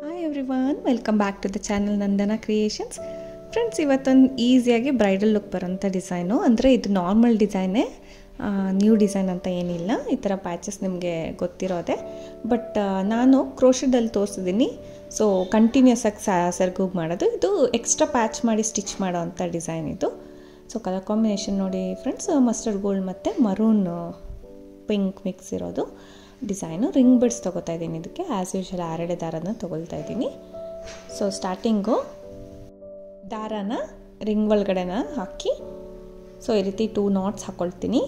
hi every one welcome back to the channel Nandana creations friends ಇವತ್ತೊಂದು ಈಸಿಯಾಗಿ bridal look ಬರೋಂಥ design ಅಂದರೆ ಇದು ನಾರ್ಮಲ್ ಡಿಸೈನೇ ನ್ಯೂ ಡಿಸೈನ್ ಅಂತ ಏನಿಲ್ಲ ಈ ಥರ ಪ್ಯಾಚಸ್ ನಿಮಗೆ ಗೊತ್ತಿರೋದೆ ಬಟ್ ನಾನು ಕ್ರೋಶದಲ್ಲಿ ತೋರಿಸಿದ್ದೀನಿ ಸೊ ಕಂಟಿನ್ಯೂಸ್ ಆಗಿ ಸರ್ಗೂಗ್ ಮಾಡೋದು ಇದು ಎಕ್ಸ್ಟ್ರಾ ಪ್ಯಾಚ್ ಮಾಡಿ ಸ್ಟಿಚ್ ಮಾಡೋ ಅಂಥ ಡಿಸೈನ್ ಇದು ಸೊ ಕಲರ್ ಕಾಂಬಿನೇಷನ್ ನೋಡಿ ಫ್ರೆಂಡ್ಸ್ ಮಸ್ಟರ್ಡ್ ಗೋಲ್ಡ್ ಮತ್ತು ಮರೂನ್ ಪಿಂಕ್ ಮಿಕ್ಸ್ ಇರೋದು ಡಿಸೈನು ರಿಂಗ್ ಬಿಡ್ಸ್ ತೊಗೋತಾ ಇದ್ದೀನಿ ಇದಕ್ಕೆ ಆ್ಯಸ್ ಯೂಶಲ್ ಆರಡೆ ದಾರನ ತೊಗೊಳ್ತಾ ಇದ್ದೀನಿ ಸೊ ಸ್ಟಾರ್ಟಿಂಗು ದಾರನ ರಿಂಗ್ ಒಳಗಡೆನ ಹಾಕಿ ಸೊ ಈ ರೀತಿ ಟೂ ನಾಟ್ಸ್ ಹಾಕ್ಕೊಳ್ತೀನಿ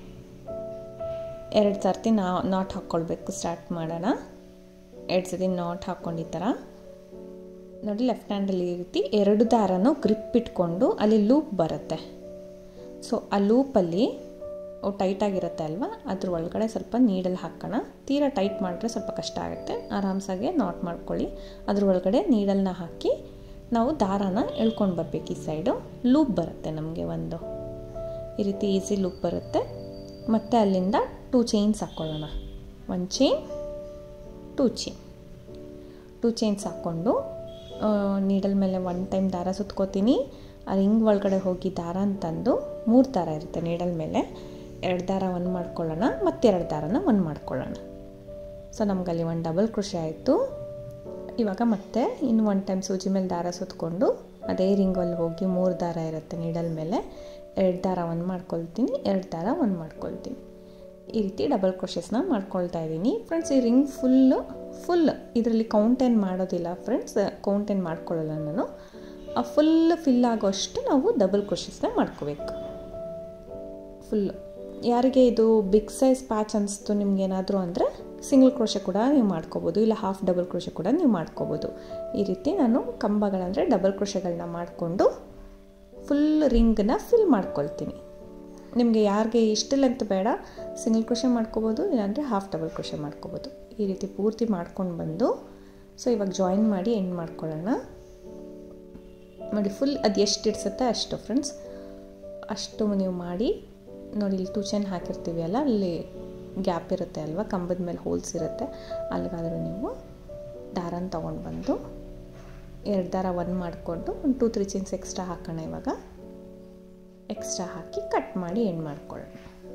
ಎರಡು ಸರ್ತಿ ನಾ ನಾಟ್ ಹಾಕ್ಕೊಳ್ಬೇಕು ಸ್ಟಾರ್ಟ್ ಮಾಡೋಣ ಎರಡು ಸತಿ ನಾಟ್ ಹಾಕ್ಕೊಂಡು ಈ ಥರ ನೋಡಿ ಲೆಫ್ಟ್ ಹ್ಯಾಂಡಲ್ಲಿ ಈ ರೀತಿ ಎರಡು ದಾರನೂ ಗ್ರಿಪ್ ಇಟ್ಕೊಂಡು ಅಲ್ಲಿ ಲೂಪ್ ಬರುತ್ತೆ ಸೊ ಆ ಲೂಪಲ್ಲಿ ಟೈಟಾಗಿರುತ್ತೆ ಅಲ್ವಾ ಅದ್ರ ಒಳಗಡೆ ಸ್ವಲ್ಪ ನೀಡಲ್ಲಿ ಹಾಕೋಣ ತೀರಾ ಟೈಟ್ ಮಾಡಿದ್ರೆ ಸ್ವಲ್ಪ ಕಷ್ಟ ಆಗುತ್ತೆ ಆರಾಮ್ಸಾಗೆ ನಾಟ್ ಮಾಡ್ಕೊಳ್ಳಿ ಅದ್ರ ಒಳಗಡೆ ನೀಡಲ್ನ ಹಾಕಿ ನಾವು ದಾರಾನ ಎಳ್ಕೊಂಡು ಬರಬೇಕು ಈ ಸೈಡು ಲೂಪ್ ಬರುತ್ತೆ ನಮಗೆ ಒಂದು ಈ ರೀತಿ ಈಸಿ ಲೂಪ್ ಬರುತ್ತೆ ಮತ್ತು ಅಲ್ಲಿಂದ ಟೂ ಚೈನ್ಸ್ ಹಾಕ್ಕೊಳ್ಳೋಣ ಒಂದು chain two chain two chains ಹಾಕ್ಕೊಂಡು ನೀಡಲ್ ಮೇಲೆ ಒನ್ ಟೈಮ್ ದಾರ ಸುತ್ಕೋತೀನಿ ಆ ರಿಂಗ್ ಒಳಗಡೆ ಹೋಗಿ ದಾರ ಅಂತಂದು ಮೂರು ದಾರ ಇರುತ್ತೆ ನೀಡಲ್ ಮೇಲೆ ಎರಡು ದಾರ ಒಂದು ಮಾಡ್ಕೊಳ್ಳೋಣ ಮತ್ತೆರಡು ದಾರನ ಒಂದು ಮಾಡ್ಕೊಳ್ಳೋಣ ಸೊ ನಮಗಲ್ಲಿ ಒಂದು ಡಬಲ್ ಕೃಷಿ ಆಯಿತು ಇವಾಗ ಮತ್ತೆ ಇನ್ನು ಒನ್ ಟೈಮ್ ಸೂಜಿ ಮೇಲೆ ದಾರ ಸುತ್ಕೊಂಡು ಅದೇ ರಿಂಗಲ್ಲಿ ಹೋಗಿ ಮೂರು ದಾರ ಇರುತ್ತೆ ನೀಡಲ್ ಮೇಲೆ ಎರಡು ದಾರ ಒಂದು ಮಾಡ್ಕೊಳ್ತೀನಿ ಎರಡು ದಾರ ಒಂದು ಮಾಡ್ಕೊಳ್ತೀನಿ ಈ ರೀತಿ ಡಬಲ್ ಕ್ರೋಶಸ್ನ ಮಾಡ್ಕೊಳ್ತಾ ಇದ್ದೀನಿ ಫ್ರೆಂಡ್ಸ್ ಈ ರಿಂಗ್ ಫುಲ್ಲು ಫುಲ್ ಇದರಲ್ಲಿ ಕೌಂಟ್ ಏನು ಮಾಡೋದಿಲ್ಲ ಫ್ರೆಂಡ್ಸ್ ಕೌಂಟ್ ಏನು ಮಾಡ್ಕೊಳ್ಳಲ್ಲ ನಾನು ಆ ಫುಲ್ ಫಿಲ್ ಆಗೋಷ್ಟು ನಾವು ಡಬಲ್ ಕ್ರೋಶಸ್ನ ಮಾಡ್ಕೋಬೇಕು ಫುಲ್ಲು ಯಾರಿಗೆ ಇದು ಬಿಗ್ ಸೈಜ್ ಪ್ಯಾಚ್ ಅನಿಸ್ತು ನಿಮ್ಗೇನಾದರೂ ಅಂದರೆ ಸಿಂಗಲ್ ಕ್ರೋಶೆ ಕೂಡ ನೀವು ಮಾಡ್ಕೋಬೋದು ಇಲ್ಲ ಹಾಫ್ ಡಬಲ್ ಕ್ರೋಶೆ ಕೂಡ ನೀವು ಮಾಡ್ಕೋಬೋದು ಈ ರೀತಿ ನಾನು ಕಂಬಗಳಂದರೆ ಡಬಲ್ ಕ್ರೋಶೆಗಳನ್ನ ಮಾಡಿಕೊಂಡು ಫುಲ್ ರಿಂಗನ್ನ ಫಿಲ್ ಮಾಡ್ಕೊಳ್ತೀನಿ ನಿಮಗೆ ಯಾರಿಗೆ ಇಷ್ಟ ಲೆಂತ್ ಬೇಡ ಸಿಂಗಲ್ ಕ್ರೋಶೆ ಮಾಡ್ಕೋಬೋದು ಇಲ್ಲಾಂದರೆ ಹಾಫ್ ಡಬಲ್ ಕ್ರೋಶೆ ಮಾಡ್ಕೋಬೋದು ಈ ರೀತಿ ಪೂರ್ತಿ ಮಾಡ್ಕೊಂಡು ಬಂದು ಸೊ ಇವಾಗ ಜಾಯಿನ್ ಮಾಡಿ ಎಂಡ್ ಮಾಡ್ಕೊಳ್ಳೋಣ ನೋಡಿ ಫುಲ್ ಅದು ಎಷ್ಟು ಇಡ್ಸುತ್ತೆ ಅಷ್ಟು ಫ್ರೆಂಡ್ಸ್ ಅಷ್ಟು ನೀವು ಮಾಡಿ ನೋಡಿ ಇಲ್ಲಿ ಟೂ ಚೈನ್ ಹಾಕಿರ್ತೀವಿ ಅಲ್ಲ ಅಲ್ಲಿ ಗ್ಯಾಪ್ ಇರುತ್ತೆ ಅಲ್ವಾ ಕಂಬದ ಮೇಲೆ ಹೋಲ್ಸ್ ಇರುತ್ತೆ ಅಲ್ಲಿಗಾದರೂ ನೀವು ದಾರನ ತೊಗೊಂಡು ಬಂದು ಎರಡು ದಾರ ಒನ್ ಮಾಡಿಕೊಂಡು ಒಂದು ಟೂ ತ್ರೀ ಚೈನ್ಸ್ ಎಕ್ಸ್ಟ್ರಾ ಹಾಕೋಣ ಇವಾಗ ಎಕ್ಸ್ಟ್ರಾ ಹಾಕಿ ಕಟ್ ಮಾಡಿ ಎಂಡ್ ಮಾಡ್ಕೊಳ್ಳೋಣ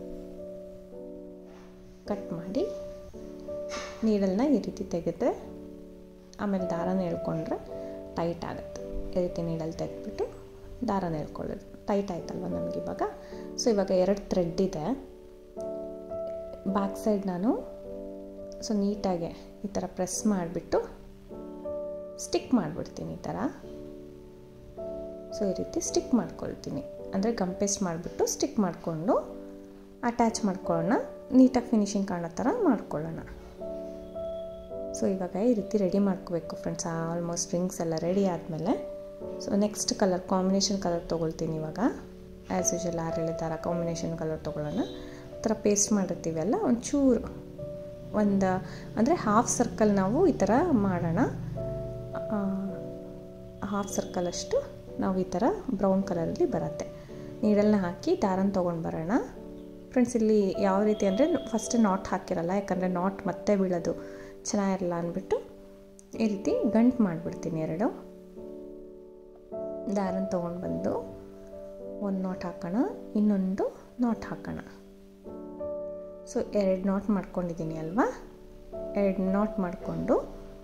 ಕಟ್ ಮಾಡಿ ನೀಡಲ್ನ ಈ ರೀತಿ ತೆಗೆದ್ರೆ ಆಮೇಲೆ ದಾರನ ಎಳ್ಕೊಂಡ್ರೆ ಟೈಟ್ ಆಗುತ್ತೆ ಈ ರೀತಿ ನೀಡಲ್ಲಿ ತೆಗೆದ್ಬಿಟ್ಟು ದಾರನ ಎಳ್ಕೊಳ್ಳೋದು ಟೈಟ್ ಆಯ್ತಲ್ವ ನನಗೆ ಇವಾಗ ಸೊ ಇವಾಗ ಎರಡು ಥ್ರೆಡ್ ಇದೆ ಬ್ಯಾಕ್ ಸೈಡ್ ನಾನು ಸೊ ನೀಟಾಗೆ ಈ ಥರ ಪ್ರೆಸ್ ಮಾಡಿಬಿಟ್ಟು ಸ್ಟಿಕ್ ಮಾಡಿಬಿಡ್ತೀನಿ ಈ ಥರ ಸೊ ಈ ರೀತಿ ಸ್ಟಿಕ್ ಮಾಡ್ಕೊಳ್ತೀನಿ ಅಂದರೆ ಗಮ್ ಪೇಸ್ಟ್ ಮಾಡಿಬಿಟ್ಟು ಸ್ಟಿಕ್ ಮಾಡಿಕೊಂಡು ಅಟ್ಯಾಚ್ ಮಾಡ್ಕೊಳ್ಳೋಣ ನೀಟಾಗಿ ಫಿನಿಶಿಂಗ್ ಕಾಣೋ ಥರ ಮಾಡ್ಕೊಳ್ಳೋಣ ಸೊ ಇವಾಗ ಈ ರೀತಿ ರೆಡಿ ಮಾಡ್ಕೋಬೇಕು ಫ್ರೆಂಡ್ಸ್ ಆಲ್ಮೋಸ್ಟ್ ರಿಂಗ್ಸ್ ಎಲ್ಲ ರೆಡಿ ಆದಮೇಲೆ so next colour combination colour ತೊಗೊಳ್ತೀನಿ ಇವಾಗ ಆ್ಯಸ್ ಯೂಶಲ್ ಆರು ಹೇಳಿದಾರ ಕಾಂಬಿನೇಷನ್ ಕಲರ್ ತೊಗೊಳ್ಳೋಣ ಆ ಥರ ಪೇಸ್ಟ್ ಮಾಡಿರ್ತೀವಲ್ಲ ಒಂಚೂರು ಒಂದು ಅಂದರೆ ಹಾಫ್ ಸರ್ಕಲ್ ನಾವು ಈ ಥರ ಮಾಡೋಣ ಹಾಫ್ ಸರ್ಕಲಷ್ಟು ನಾವು ಈ ಥರ ಬ್ರೌನ್ ಕಲರಲ್ಲಿ ಬರುತ್ತೆ ನೀಡಲ್ನ ಹಾಕಿ ದಾರನ ತೊಗೊಂಡು ಬರೋಣ ಫ್ರೆಂಡ್ಸ್ ಇಲ್ಲಿ ಯಾವ ರೀತಿ ಅಂದರೆ ಫಸ್ಟ್ ನಾಟ್ ಹಾಕಿರಲ್ಲ ಯಾಕಂದರೆ ನಾಟ್ ಮತ್ತೆ ಬೀಳೋದು ಚೆನ್ನಾಗಿರಲ್ಲ ಅಂದ್ಬಿಟ್ಟು ಈ ರೀತಿ ಗಂಟು ಮಾಡಿಬಿಡ್ತೀನಿ ಎರಡು ದಾರನ ತೊಗೊಂಡು ಬಂದು ಒಂದು ನಾಟ್ ಹಾಕೋಣ ಇನ್ನೊಂದು ನಾಟ್ ಹಾಕೋಣ ಸೊ ಎರಡು ನಾಟ್ ಮಾಡ್ಕೊಂಡಿದ್ದೀನಿ ಅಲ್ವಾ ಎರಡು ನಾಟ್ ಮಾಡಿಕೊಂಡು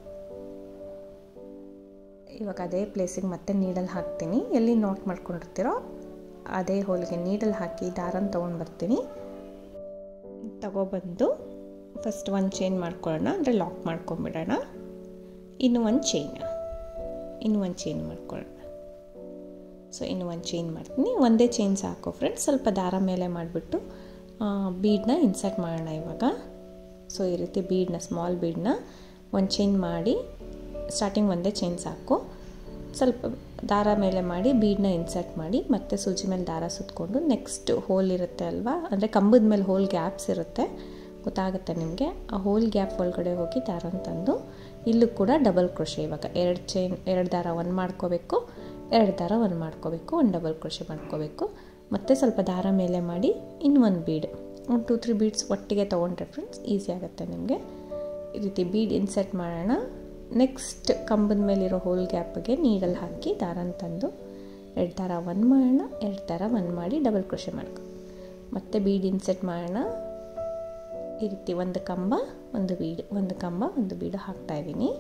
ಇವಾಗ ಅದೇ ಪ್ಲೇಸಿಗೆ ಮತ್ತೆ ನೀಡಲ್ಲಿ ಹಾಕ್ತೀನಿ ಎಲ್ಲಿ ನಾಟ್ ಮಾಡ್ಕೊಂಡಿರ್ತೀರೋ ಅದೇ ಹೋಲಿಗೆ ನೀಡಲ್ಲಿ ಹಾಕಿ ದಾರನ ತೊಗೊಂಡು ಬರ್ತೀನಿ ತಗೊಬಂದು ಫಸ್ಟ್ ಒಂದು ಚೈನ್ ಮಾಡ್ಕೊಳ್ಳೋಣ ಅಂದರೆ ಲಾಕ್ ಮಾಡ್ಕೊಂಬಿಡೋಣ ಇನ್ನು ಒಂದು ಚೈನ್ ಇನ್ನು ಒಂದು ಚೈನ್ ಮಾಡ್ಕೊಳ್ಳೋಣ ಸೊ ಇನ್ನು ಒಂದು ಚೈನ್ ಮಾಡ್ತೀನಿ ಒಂದೇ ಚೈನ್ ಸಾಕು ಫ್ರೆಂಡ್ಸ್ ಸ್ವಲ್ಪ ದಾರ ಮೇಲೆ ಮಾಡಿಬಿಟ್ಟು ಬೀಡನ್ನ ಇನ್ಸರ್ಟ್ ಮಾಡೋಣ ಇವಾಗ ಸೊ ಈ ರೀತಿ ಬೀಡನ್ನ ಸ್ಮಾಲ್ ಬೀಡನ್ನ ಒಂದು ಚೈನ್ ಮಾಡಿ ಸ್ಟಾರ್ಟಿಂಗ್ ಒಂದೇ ಚೈನ್ ಸಾಕು ಸ್ವಲ್ಪ ದಾರ ಮೇಲೆ ಮಾಡಿ ಬೀಡನ್ನ ಇನ್ಸರ್ಟ್ ಮಾಡಿ ಮತ್ತು ಸೂಜಿ ಮೇಲೆ ದಾರ ಸುತ್ತಕೊಂಡು ನೆಕ್ಸ್ಟ್ ಹೋಲ್ ಇರುತ್ತೆ ಅಲ್ವಾ ಅಂದರೆ ಕಂಬದ ಮೇಲೆ ಹೋಲ್ ಗ್ಯಾಪ್ಸ್ ಇರುತ್ತೆ ಗೊತ್ತಾಗುತ್ತೆ ನಿಮಗೆ ಆ ಹೋಲ್ ಗ್ಯಾಪ್ ಒಳಗಡೆ ಹೋಗಿ ದಾರನ ತಂದು ಇಲ್ಲೂ ಕೂಡ ಡಬಲ್ ಕ್ರೋಶೆ ಇವಾಗ ಎರಡು ಚೈನ್ ಎರಡು ದಾರ ಒಂದು ಮಾಡ್ಕೋಬೇಕು ಎರಡು ದಾರ ಒಂದು ಮಾಡ್ಕೋಬೇಕು ಒಂದು ಡಬಲ್ ಕ್ರೋಶೆ ಮಾಡ್ಕೋಬೇಕು ಮತ್ತು ಸ್ವಲ್ಪ ದಾರ ಮೇಲೆ ಮಾಡಿ ಇನ್ನು ಒಂದು ಬೀಡ್ ಒಂದು ಟೂ ತ್ರೀ ಬೀಡ್ಸ್ ಒಟ್ಟಿಗೆ ತೊಗೊಂಡ್ರೆ ಫ್ರೆಂಡ್ಸ್ ಈಸಿ ಆಗುತ್ತೆ ನಿಮಗೆ ಈ ರೀತಿ ಬೀಡ್ ಇನ್ಸೆಟ್ ಮಾಡೋಣ ನೆಕ್ಸ್ಟ್ ಕಂಬದ ಮೇಲಿರೋ ಹೋಲ್ ಗ್ಯಾಪ್ಗೆ ನೀರಲ್ಲಿ ಹಾಕಿ ದಾರನ ತಂದು ಎರಡು ದಾರ ಒಂದು ಮಾಡೋಣ ಎರಡು ದಾರ ಒಂದು ಮಾಡಿ ಡಬಲ್ ಕ್ರೋಶೆ ಮಾಡ್ಕೊ ಮತ್ತೆ ಬೀಡ್ ಇನ್ಸೆಟ್ ಮಾಡೋಣ ಈ ರೀತಿ ಒಂದು ಕಂಬ ಒಂದು ಬೀಡ್ ಒಂದು ಕಂಬ ಒಂದು ಬೀಡು ಹಾಕ್ತಾ ಇದ್ದೀನಿ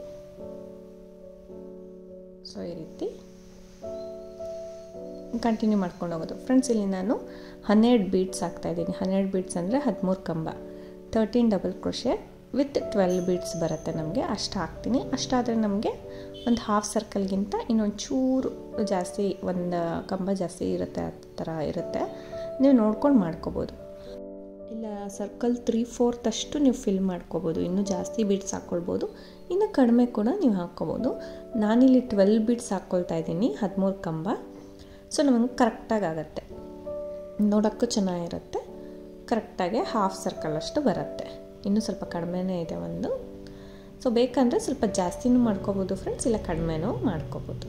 ಸೊ ಈ ರೀತಿ ಕಂಟಿನ್ಯೂ ಮಾಡ್ಕೊಂಡು ಹೋಗೋದು ಫ್ರೆಂಡ್ಸ್ ಇಲ್ಲಿ ನಾನು ಹನ್ನೆರಡು ಬೀಡ್ಸ್ ಹಾಕ್ತಾಯಿದ್ದೀನಿ ಹನ್ನೆರಡು ಬೀಡ್ಸ್ ಅಂದರೆ ಹದಿಮೂರು ಕಂಬ thirteen double crochet with twelve beads ಬರುತ್ತೆ ನಮಗೆ ಅಷ್ಟು ಹಾಕ್ತೀನಿ ಅಷ್ಟಾದರೆ ನಮಗೆ ಒಂದು ಹಾಫ್ ಸರ್ಕಲ್ಗಿಂತ ಇನ್ನೊಂದು ಚೂರು ಜಾಸ್ತಿ ಒಂದು ಕಂಬ ಜಾಸ್ತಿ ಇರುತ್ತೆ ಆ ಥರ ಇರುತ್ತೆ ನೀವು ನೋಡ್ಕೊಂಡು ಮಾಡ್ಕೋಬೋದು ಇಲ್ಲ ಸರ್ಕಲ್ ತ್ರೀ ಫೋರ್ತ್ ಅಷ್ಟು ನೀವು ಫಿಲ್ ಮಾಡ್ಕೋಬೋದು ಇನ್ನೂ ಜಾಸ್ತಿ ಬೀಡ್ಸ್ ಹಾಕ್ಕೊಳ್ಬೋದು ಇನ್ನು ಕಡಿಮೆ ಕೂಡ ನೀವು ಹಾಕ್ಕೋಬೋದು ನಾನಿಲ್ಲಿ ಟ್ವೆಲ್ ಬೀಡ್ಸ್ ಹಾಕ್ಕೊಳ್ತಾ ಇದ್ದೀನಿ ಹದಿಮೂರು ಕಂಬ ಸೊ ನಮಗೆ ಕರೆಕ್ಟಾಗಿ ಆಗುತ್ತೆ ನೋಡೋಕ್ಕೂ ಚೆನ್ನಾಗಿರುತ್ತೆ ಕರೆಕ್ಟಾಗಿ ಹಾಫ್ ಸರ್ಕಲ್ ಅಷ್ಟು ಬರುತ್ತೆ ಇನ್ನೂ ಸ್ವಲ್ಪ ಕಡಿಮೆನೇ ಇದೆ ಒಂದು ಸೊ ಬೇಕಂದರೆ ಸ್ವಲ್ಪ ಜಾಸ್ತಿನೂ ಮಾಡ್ಕೋಬೋದು ಫ್ರೆಂಡ್ಸ್ ಇಲ್ಲ ಕಡಿಮೆನೂ ಮಾಡ್ಕೋಬೋದು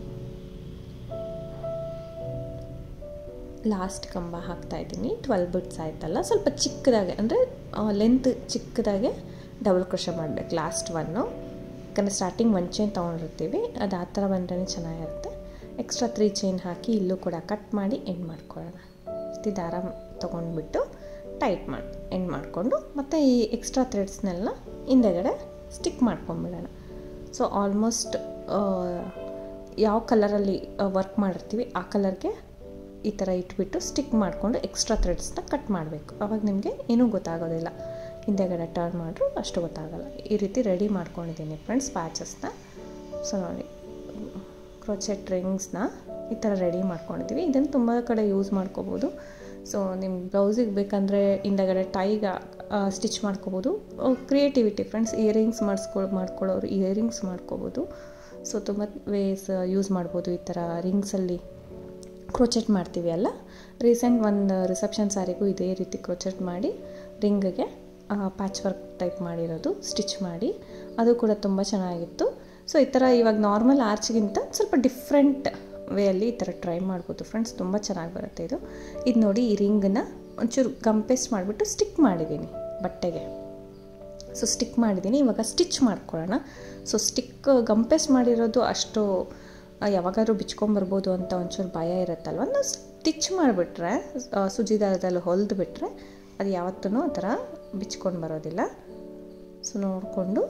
ಲಾಸ್ಟ್ ಕಂಬ ಹಾಕ್ತಾ ಇದ್ದೀನಿ ಟ್ವೆಲ್ ಬಿಟ್ಸ್ ಆಯ್ತಲ್ಲ ಸ್ವಲ್ಪ ಚಿಕ್ಕದಾಗೆ ಅಂದರೆ ಲೆಂತ್ ಚಿಕ್ಕದಾಗೆ ಡಬಲ್ ಕ್ರೋಶ ಮಾಡಬೇಕು ಲಾಸ್ಟ್ ಒನ್ನು ಯಾಕಂದರೆ ಸ್ಟಾರ್ಟಿಂಗ್ ಒನ್ ಚೈನ್ ತೊಗೊಂಡಿರ್ತೀವಿ ಅದು ಆ ಥರ ಬಂದ್ರೆ ಚೆನ್ನಾಗಿರುತ್ತೆ ಎಕ್ಸ್ಟ್ರಾ ತ್ರೀ ಚೈನ್ ಹಾಕಿ ಇಲ್ಲೂ ಕೂಡ ಕಟ್ ಮಾಡಿ ಎಂಡ್ ಮಾಡ್ಕೊಳ್ಳೋಣ ಈ ದಾರ ತೊಗೊಂಡ್ಬಿಟ್ಟು ಟೈಟ್ ಮಾಡಿ ಎಂಡ್ ಮಾಡಿಕೊಂಡು ಮತ್ತು ಈ ಎಕ್ಸ್ಟ್ರಾ ಥ್ರೆಡ್ಸ್ನೆಲ್ಲ ಹಿಂದೆಗಡೆ ಸ್ಟಿಕ್ ಮಾಡ್ಕೊಂಬಿಡೋಣ ಸೊ ಆಲ್ಮೋಸ್ಟ್ ಯಾವ ಕಲರಲ್ಲಿ ವರ್ಕ್ ಮಾಡಿರ್ತೀವಿ ಆ ಕಲರ್ಗೆ ಈ ಥರ ಇಟ್ಬಿಟ್ಟು ಸ್ಟಿಕ್ ಮಾಡಿಕೊಂಡು ಎಕ್ಸ್ಟ್ರಾ ಥ್ರೆಡ್ಸ್ನ ಕಟ್ ಮಾಡಬೇಕು ಅವಾಗ ನಿಮಗೆ ಏನೂ ಗೊತ್ತಾಗೋದಿಲ್ಲ ಹಿಂದೆಗಡೆ ಟರ್ನ್ ಮಾಡಿದ್ರು ಅಷ್ಟು ಗೊತ್ತಾಗಲ್ಲ ಈ ರೀತಿ ರೆಡಿ ಮಾಡ್ಕೊಂಡಿದ್ದೀನಿ ಫ್ರೆಂಡ್ಸ್ ಪ್ಯಾಚಸ್ನ ಸೊ ನೋಡಿ ಕ್ರೋಚೆಟ್ ರಿಂಗ್ಸ್ನ ಈ ಥರ ರೆಡಿ ಮಾಡ್ಕೊಂಡಿದ್ದೀವಿ ಇದನ್ನು ತುಂಬ ಕಡೆ ಯೂಸ್ ಮಾಡ್ಕೋಬೋದು ಸೊ ನಿಮ್ಮ ಬ್ಲೌಸಿಗೆ ಬೇಕಂದರೆ ಹಿಂದಗಡೆ ಟೈಗೆ ಸ್ಟಿಚ್ ಮಾಡ್ಕೋಬೋದು ಕ್ರಿಯೇಟಿವಿಟಿ ಫ್ರೆಂಡ್ಸ್ ಇಯರಿಂಗ್ಸ್ ಮಾಡಿಸ್ಕೊ ಮಾಡ್ಕೊಳ್ಳೋರು ಇಯರಿಂಗ್ಸ್ ಮಾಡ್ಕೋಬೋದು ಸೊ ತುಂಬ ವೇಸ್ ಯೂಸ್ ಮಾಡ್ಬೋದು ಈ ಥರ ರಿಂಗ್ಸಲ್ಲಿ ಕ್ರೋಚೆಟ್ ಮಾಡ್ತೀವಿ ಅಲ್ಲ ರೀಸೆಂಟ್ ಒಂದು ರಿಸೆಪ್ಷನ್ ಸ್ಯಾರಿಗೂ ಇದೇ ರೀತಿ ಕ್ರೋಚೆಟ್ ಮಾಡಿ ರಿಂಗ್ಗೆ ಪ್ಯಾಚ್ ವರ್ಕ್ ಟೈಪ್ ಮಾಡಿರೋದು ಸ್ಟಿಚ್ ಮಾಡಿ ಅದು ಕೂಡ ತುಂಬ ಚೆನ್ನಾಗಿತ್ತು ಸೊ ಈ ಥರ ಇವಾಗ ನಾರ್ಮಲ್ ಆರ್ಚ್ಗಿಂತ ಸ್ವಲ್ಪ ಡಿಫ್ರೆಂಟ್ ವೇಯಲ್ಲಿ ಈ ಥರ ಟ್ರೈ ಮಾಡ್ಬೋದು ಫ್ರೆಂಡ್ಸ್ ತುಂಬ ಚೆನ್ನಾಗಿ ಬರುತ್ತೆ ಇದು ಇದು ನೋಡಿ ಈ ರಿಂಗನ್ನ ಒಂಚೂರು ಗಂಪೇಸ್ಟ್ ಮಾಡಿಬಿಟ್ಟು ಸ್ಟಿಕ್ ಮಾಡಿದ್ದೀನಿ ಬಟ್ಟೆಗೆ ಸೊ ಸ್ಟಿಕ್ ಮಾಡಿದ್ದೀನಿ ಇವಾಗ ಸ್ಟಿಚ್ ಮಾಡ್ಕೊಳ್ಳೋಣ ಸೊ ಸ್ಟಿಕ್ ಗಂಪೇಸ್ಟ್ ಮಾಡಿರೋದು ಅಷ್ಟು ಯಾವಾಗಾದ್ರೂ ಬಿಚ್ಕೊಂಬರ್ಬೋದು ಅಂತ ಒಂಚೂರು ಭಯ ಇರುತ್ತಲ್ವ ಒಂದು ಸ್ಟಿಚ್ ಮಾಡಿಬಿಟ್ರೆ ಸುಜಿ ದಾರದಲ್ಲಿ ಹೊಲಿದು ಬಿಟ್ಟರೆ ಅದು ಯಾವತ್ತೂ ಆ ಥರ ಬಿಚ್ಕೊಂಡು ಬರೋದಿಲ್ಲ ಸೊ ನೋಡಿಕೊಂಡು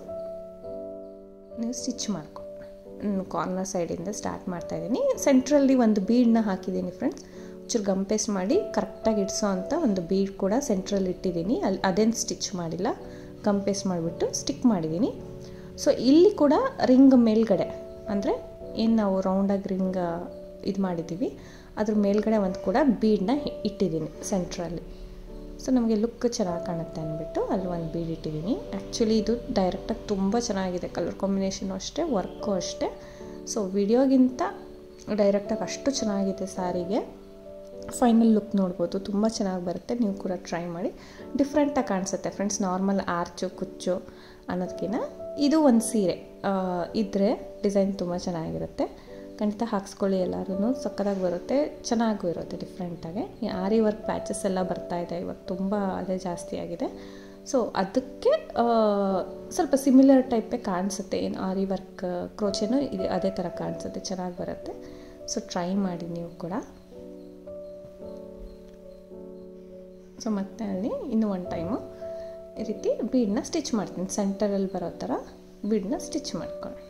ನೀವು ಸ್ಟಿಚ್ ಮಾಡ್ಕೊ ಕಾರ್ನರ್ ಸೈಡಿಂದ ಸ್ಟಾರ್ಟ್ ಮಾಡ್ತಾಯಿದ್ದೀನಿ ಸೆಂಟ್ರಲ್ಲಿ ಒಂದು ಬೀಡನ್ನ ಹಾಕಿದ್ದೀನಿ ಫ್ರೆಂಡ್ಸ್ ಒಂಚೂರು ಗಂಪೇಸ್ಟ್ ಮಾಡಿ ಕರೆಕ್ಟಾಗಿ ಇಡಿಸೋ ಅಂತ ಒಂದು ಬೀಡ್ ಕೂಡ ಸೆಂಟ್ರಲ್ಲಿ ಇಟ್ಟಿದ್ದೀನಿ ಅಲ್ಲಿ ಅದೇನು ಸ್ಟಿಚ್ ಮಾಡಿಲ್ಲ ಗಂಪೇಸ್ಟ್ ಮಾಡಿಬಿಟ್ಟು ಸ್ಟಿಕ್ ಮಾಡಿದ್ದೀನಿ ಸೊ ಇಲ್ಲಿ ಕೂಡ ರಿಂಗ್ ಮೇಲ್ಗಡೆ ಅಂದರೆ ಏನು ನಾವು ರೌಂಡಾಗಿ ರಿಂಗ್ ಇದು ಮಾಡಿದ್ದೀವಿ ಅದ್ರ ಮೇಲ್ಗಡೆ ಒಂದು ಕೂಡ ಬೀಡನ್ನ ಇಟ್ಟಿದ್ದೀನಿ ಸೆಂಟ್ರಲ್ಲಿ ಸೊ ನಮಗೆ ಲುಕ್ ಚೆನ್ನಾಗಿ ಕಾಣುತ್ತೆ ಅಂದ್ಬಿಟ್ಟು ಅಲ್ಲಿ ಒಂದು ಬೀಡ್ ಇಟ್ಟಿದ್ದೀನಿ ಆ್ಯಕ್ಚುಲಿ ಇದು ಡೈರೆಕ್ಟಾಗಿ ತುಂಬ ಚೆನ್ನಾಗಿದೆ ಕಲರ್ ಕಾಂಬಿನೇಷನು ಅಷ್ಟೇ ವರ್ಕು ಅಷ್ಟೇ ಸೊ ವಿಡಿಯೋಗಿಂತ ಡೈರೆಕ್ಟಾಗಿ ಅಷ್ಟು ಚೆನ್ನಾಗಿದೆ ಸ್ಯಾರಿಗೆ ಫೈನಲ್ ಲುಕ್ ನೋಡ್ಬೋದು ತುಂಬ ಚೆನ್ನಾಗಿ ಬರುತ್ತೆ ನೀವು ಕೂಡ ಟ್ರೈ ಮಾಡಿ ಡಿಫ್ರೆಂಟಾಗಿ ಕಾಣಿಸುತ್ತೆ ಫ್ರೆಂಡ್ಸ್ ನಾರ್ಮಲ್ ಆರ್ಚು ಕುಚ್ಚು ಅನ್ನೋದಕ್ಕಿಂತ ಇದು ಒಂದು ಸೀರೆ ಇದ್ದರೆ ಡಿಸೈನ್ ತುಂಬ ಚೆನ್ನಾಗಿರುತ್ತೆ ಖಂಡಿತ ಹಾಕ್ಸ್ಕೊಳ್ಳಿ ಎಲ್ಲರೂ ಸಕ್ಕತ್ತಾಗಿ ಬರುತ್ತೆ ಚೆನ್ನಾಗೂ ಇರುತ್ತೆ ಡಿಫ್ರೆಂಟಾಗಿ ಈ ಆರಿ ವರ್ಕ್ ಪ್ಯಾಚಸ್ ಎಲ್ಲ ಬರ್ತಾ ಇದೆ ಇವಾಗ ತುಂಬ ಅದೇ ಜಾಸ್ತಿ ಆಗಿದೆ ಸೊ ಅದಕ್ಕೆ ಸ್ವಲ್ಪ ಸಿಮಿಲರ್ ಟೈಪೇ ಕಾಣಿಸುತ್ತೆ ಏನು ಆರಿ ವರ್ಕ್ ಕ್ರೋಚೆನೂ ಇದೆ ಅದೇ ಥರ ಕಾಣಿಸುತ್ತೆ ಚೆನ್ನಾಗಿ ಬರುತ್ತೆ ಸೊ ಟ್ರೈ ಮಾಡಿ ನೀವು ಕೂಡ ಸೊ ಮತ್ತೆ ಅಲ್ಲಿ ಇನ್ನೂ ಒಂದು ಟೈಮು ಈ ರೀತಿ ಬೀಡನ್ನ ಸ್ಟಿಚ್ ಮಾಡ್ತೀನಿ ಸೆಂಟರಲ್ಲಿ ಬರೋ ಥರ ಬೀಡನ್ನ ಸ್ಟಿಚ್ ಮಾಡ್ಕೊಳ್ಳಿ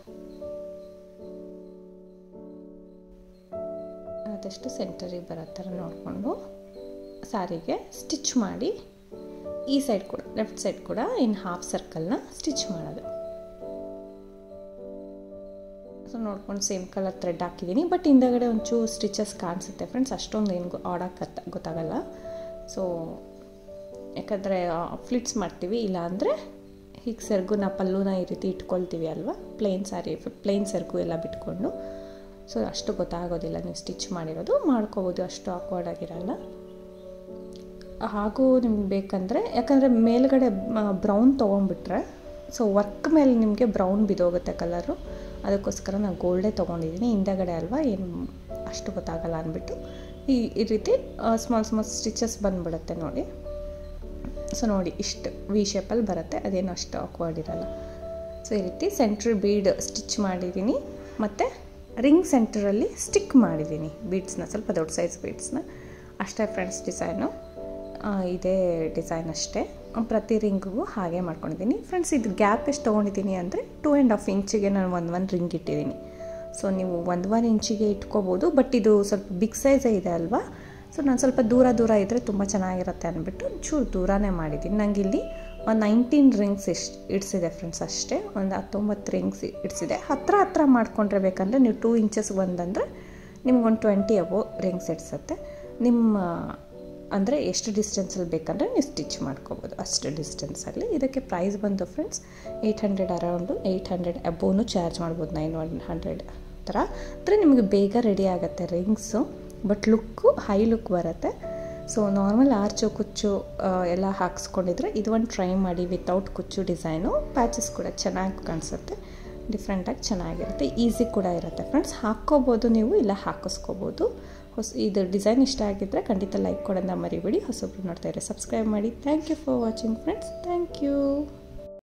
ಆದಷ್ಟು ಸೆಂಟರಿಗೆ ಬರೋ ಥರ ನೋಡಿಕೊಂಡು ಸಾರಿಗೆ ಸ್ಟಿಚ್ ಮಾಡಿ ಈ ಸೈಡ್ ಕೂಡ ಲೆಫ್ಟ್ ಸೈಡ್ ಕೂಡ ಇನ್ನು ಹಾಫ್ ಸರ್ಕಲ್ನ ಸ್ಟಿಚ್ ಮಾಡೋದು ಸೊ ನೋಡ್ಕೊಂಡು ಸೇಮ್ ಕಲರ್ ಥ್ರೆಡ್ ಹಾಕಿದ್ದೀನಿ ಬಟ್ ಹಿಂದಗಡೆ ಒಂಚೂರು ಸ್ಟಿಚಸ್ ಕಾಣಿಸುತ್ತೆ ಫ್ರೆಂಡ್ಸ್ ಅಷ್ಟೊಂದು ಏನು ಆಡೋಕ್ಕೆ ಗೊತ್ತಾಗಲ್ಲ ಸೊ ಯಾಕಂದರೆ ಫ್ಲಿಟ್ಸ್ ಮಾಡ್ತೀವಿ ಇಲ್ಲಾಂದರೆ ಹೀಗೆ ಸೆರಗು ನಾ ಪಲ್ಲುನ ಈ ರೀತಿ ಇಟ್ಕೊಳ್ತೀವಿ ಅಲ್ವಾ ಪ್ಲೇನ್ ಸ್ಯಾರಿ ಪ್ಲೇನ್ ಸೆರಗು ಎಲ್ಲ ಬಿಟ್ಕೊಂಡು ಸೊ ಅಷ್ಟು ಗೊತ್ತಾಗೋದಿಲ್ಲ ನೀವು ಸ್ಟಿಚ್ ಮಾಡಿರೋದು ಮಾಡ್ಕೋಬೋದು ಅಷ್ಟು ಆಕ್ವರ್ಡ್ ಆಗಿರಲ್ಲ ಹಾಗೂ ನಿಮ್ಗೆ ಬೇಕಂದರೆ ಯಾಕಂದರೆ ಮೇಲ್ಗಡೆ ಬ್ರೌನ್ ತೊಗೊಂಡ್ಬಿಟ್ರೆ ಸೊ ವರ್ಕ್ ಮೇಲೆ ನಿಮಗೆ ಬ್ರೌನ್ ಬಿದ್ದೋಗುತ್ತೆ ಕಲರು ಅದಕ್ಕೋಸ್ಕರ ನಾನು ಗೋಲ್ಡೇ ತೊಗೊಂಡಿದ್ದೀನಿ ಹಿಂದಗಡೆ ಅಲ್ವಾ ಏನು ಅಷ್ಟು ಗೊತ್ತಾಗಲ್ಲ ಅಂದ್ಬಿಟ್ಟು ಈ ಈ ರೀತಿ ಸ್ಮಾಲ್ ಸ್ಮಾಲ್ ಸ್ಟಿಚಸ್ ಬಂದುಬಿಡುತ್ತೆ ನೋಡಿ ಸೊ ನೋಡಿ ಇಷ್ಟು ವಿ ಶೇಪಲ್ಲಿ ಬರುತ್ತೆ ಅದೇನು ಅಷ್ಟು ಆಕ್ವರ್ಡ್ ಇರಲ್ಲ ಸೊ ಈ ರೀತಿ ಸೆಂಟ್ರ್ ಬೀಡ್ ಸ್ಟಿಚ್ ಮಾಡಿದ್ದೀನಿ ಮತ್ತು ರಿಂಗ್ ಸೆಂಟ್ರಲ್ಲಿ ಸ್ಟಿಕ್ ಮಾಡಿದ್ದೀನಿ ಬೀಡ್ಸ್ನ ಸ್ವಲ್ಪ ದೊಡ್ಡ ಸೈಜ್ ಬೀಡ್ಸ್ನ ಅಷ್ಟೇ ಫ್ರೆಂಡ್ಸ್ ಡಿಸೈನು ಇದೇ ಡಿಸೈನ್ ಅಷ್ಟೇ ಪ್ರತಿ ರಿಂಗಿಗೂ ಹಾಗೆ ಮಾಡ್ಕೊಂಡಿದ್ದೀನಿ ಫ್ರೆಂಡ್ಸ್ ಇದು ಗ್ಯಾಪ್ ಎಷ್ಟು ತೊಗೊಂಡಿದ್ದೀನಿ ಅಂದರೆ ಟೂ ಆ್ಯಂಡ್ ಹಾಫ್ ಇಂಚಿಗೆ ನಾನು ಒಂದು ಒಂದು ರಿಂಗ್ ಇಟ್ಟಿದ್ದೀನಿ ಸೊ ನೀವು ಒಂದೂವರೆ ಇಂಚಿಗೆ ಇಟ್ಕೋಬೋದು ಬಟ್ ಇದು ಸ್ವಲ್ಪ ಬಿಗ್ ಸೈಜೇ ಇದೆ ಅಲ್ವಾ ಸೊ ನಾನು ಸ್ವಲ್ಪ ದೂರ ದೂರ ಇದ್ದರೆ ತುಂಬ ಚೆನ್ನಾಗಿರುತ್ತೆ ಅಂದ್ಬಿಟ್ಟು ಚೂರು ದೂರನೇ ಮಾಡಿದ್ದೀನಿ ನನಗೆ ಇಲ್ಲಿ ಒಂದು ನೈನ್ಟೀನ್ ರಿಂಗ್ಸ್ ಇಷ್ಟು ಇಡ್ಸಿದೆ ಫ್ರೆಂಡ್ಸ್ ಅಷ್ಟೇ ಒಂದು ಹತ್ತೊಂಬತ್ತು ರಿಂಗ್ಸ್ ಇಡ್ಸಿದೆ ಹತ್ರ ಹತ್ರ ಮಾಡ್ಕೊಂಡ್ರೆ ಬೇಕಂದರೆ ನೀವು ಟೂ ಇಂಚಸ್ ಒಂದಂದರೆ ನಿಮ್ಗೊಂದು ಟ್ವೆಂಟಿ ಅಬೋ ರಿಂಗ್ಸ್ ಇಡ್ಸತ್ತೆ ನಿಮ್ಮ ಅಂದರೆ ಎಷ್ಟು ಡಿಸ್ಟೆನ್ಸಲ್ಲಿ ಬೇಕಂದರೆ ನೀವು ಸ್ಟಿಚ್ ಮಾಡ್ಕೋಬೋದು ಅಷ್ಟು ಡಿಸ್ಟೆನ್ಸಲ್ಲಿ ಇದಕ್ಕೆ ಪ್ರೈಸ್ ಬಂದು friends eight hundred around eight hundred above charge ಮಾಡ್ಬೋದು ನೈನ್ ಒನ್ ಹಂಡ್ರೆಡ್ ಥರ ಅಂದರೆ ನಿಮಗೆ ಬೇಗ ರೆಡಿ ಆಗುತ್ತೆ rings but look high look ಬರುತ್ತೆ ಸೊ ನಾರ್ಮಲ್ ಆರ್ಚು ಕುಚ್ಚು ಎಲ್ಲ ಹಾಕ್ಸ್ಕೊಂಡಿದ್ರೆ ಇದು ಒಂದು ಟ್ರೈ ಮಾಡಿ ವಿತೌಟ್ ಕುಚ್ಚು ಡಿಸೈನು ಪ್ಯಾಚಸ್ ಕೂಡ ಚೆನ್ನಾಗಿ ಕಾಣಿಸುತ್ತೆ ಡಿಫ್ರೆಂಟಾಗಿ ಚೆನ್ನಾಗಿರುತ್ತೆ ಈಸಿ ಕೂಡ ಇರುತ್ತೆ ಫ್ರೆಂಡ್ಸ್ ಹಾಕ್ಕೋಬೋದು ನೀವು ಇಲ್ಲ ಹಾಕಿಸ್ಕೋಬೋದು ಹೊಸ ಇದು ಡಿಸೈನ್ ಇಷ್ಟ ಆಗಿದ್ದರೆ ಖಂಡಿತ ಲೈಕ್ ಕೊಡೋದನ್ನ ಮರಿಬೇಡಿ ಹೊಸೊಬ್ರು ನೋಡ್ತಾ ಇರಿ ಸಬ್ಸ್ಕ್ರೈಬ್ ಮಾಡಿ thank you for watching friends thank you